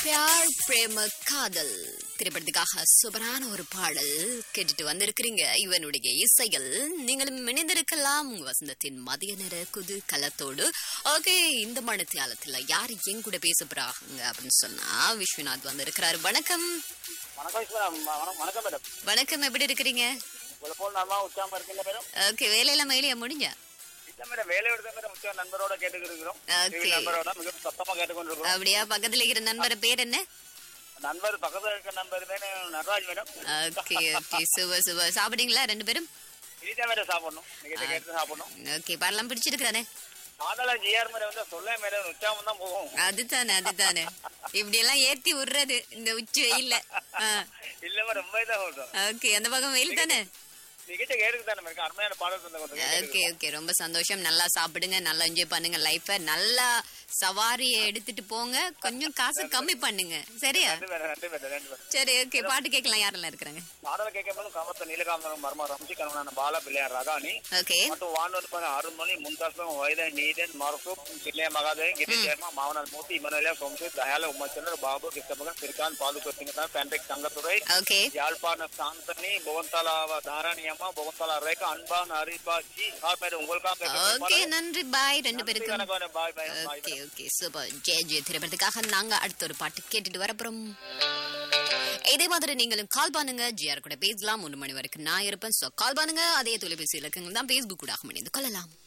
பியார் பிரேம காதல் திரைப்படத்துக்காக சூப்பரான ஒரு பாடல் கேட்டுட்டு வந்திருக்கிறீங்க இவனுடைய இசைகள் நீங்களும் இணைந்திருக்கலாம் உங்க வசந்தத்தின் மதிய நேர குது கலத்தோடு ஓகே இந்த மனத்தியாலத்துல யார் என் கூட பேச போறாங்க அப்படின்னு சொன்னா விஸ்வநாத் வந்திருக்கிறாரு வணக்கம் வணக்கம் ஈஸ்வரா ம- வணக்கம் வணக்கம் மேடம் வணக்கம் எப்படி இருக்கிறீங்க உங்களை போல் நல்லா உச்சாம இருக்கீங்க மேடம் ஓகே வேலையெல்லாம் மேலேயே முடிஞ்ச இல்ல மேடம் வேலையோட தான் மேடம் உச்சா நண்பரோட கேட்டுக்கிறோம் Okay. நண்பரோட மிக சத்தமா கேட்டுக்கொண்டிருக்கிறோம் அப்படியா பக்கத்துல இருக்கிற நண்பர் பேர் என்ன நண்பர் பக்கத்துல இருக்க நண்பர் பேரு நடராஜ் மேடம் ஓகே ஓகே சுப சுப சாப்பிட்டீங்களா ரெண்டு பேரும் இனிதான் மேடம் சாப்பிடணும் நீங்க கேட்டு சாப்பிடணும் ஓகே பாடலாம் பிடிச்சிருக்கானே அதெல்லாம் ஜிஆர் மேடம் வந்து சொல்ல மேடம் உச்சாமம் தான் போகும் அதுதானே அதுதானே இப்படி எல்லாம் ஏத்தி விடுறது இந்த உச்சி வெயில்ல இல்ல மேடம் ரொம்ப இதாக சொல்றோம் ஓகே அந்த பக்கம் வெயில் தானே நிகழ்ச்சி கேட்டுக்கு தானே மேடம் அருமையான பாடல் தந்த கொஞ்சம் ஓகே ஓகே ரொம்ப சந்தோஷம் நல்லா சாப்பிடுங்க நல்லா என்ஜாய் பண்ணுங்க லைஃப நல்லா சவாரியை எடுத்துட்டு போங்க கொஞ்சம் காசு கம்மி பண்ணுங்க சரியா ரெண்டு பேரும் ரெண்டு பேரும் ரெண்டு பேரும் சரி ஓகே பாட்டு கேட்கலாம் யாரெல்லாம் இருக்கிறாங்க பாடலை கேட்கும்போது காமத்த நீலகாமரம் மர்ம ரம்சி கணவனான பாலா பிள்ளையார் ரகானி ஓகே மற்றும் வானொலி அருண்மொழி முந்தாசம் வைதன் நீதன் மரசூப் கிள்ளைய மகாதேவன் கிரி சேர்மா மாவனார் மூர்த்தி இமனலியா சோம்சு தயால உமாச்சந்திர பாபு கிருஷ்ணபகன் சிறுகான் பாதுகா சிங்கத்தான் பேண்டெக் தங்கத்துறை ஓகே யாழ்ப்பாண சாந்தனி புவந்தலா தாராணி அம்மா புவந்தலா ரேகா அன்பான் அரிபாச்சி ஆர் மேடம் உங்களுக்காக ஓகே நன்றி பாய் ரெண்டு பேருக்கும் பேசுகிறேன் bye bye bye okay okay super ஜெய ஜெய திரைப்படத்துக்காக நாங்க அடுத்த ஒரு பாட்டு கேட்டுட்டு வரப்போறோம் இதே மாதிரி நீங்களும் கால் பண்ணுங்க ஜிஆர் கூட பேசலாம் மூணு மணி வரைக்கும் நான் இருப்பேன் ஸோ கால் பண்ணுங்க அதே தொலைபேசி இலக்கங்கள் தான் ஃபேஸ்புக் கூட இணைந்து கொள்ளலாம்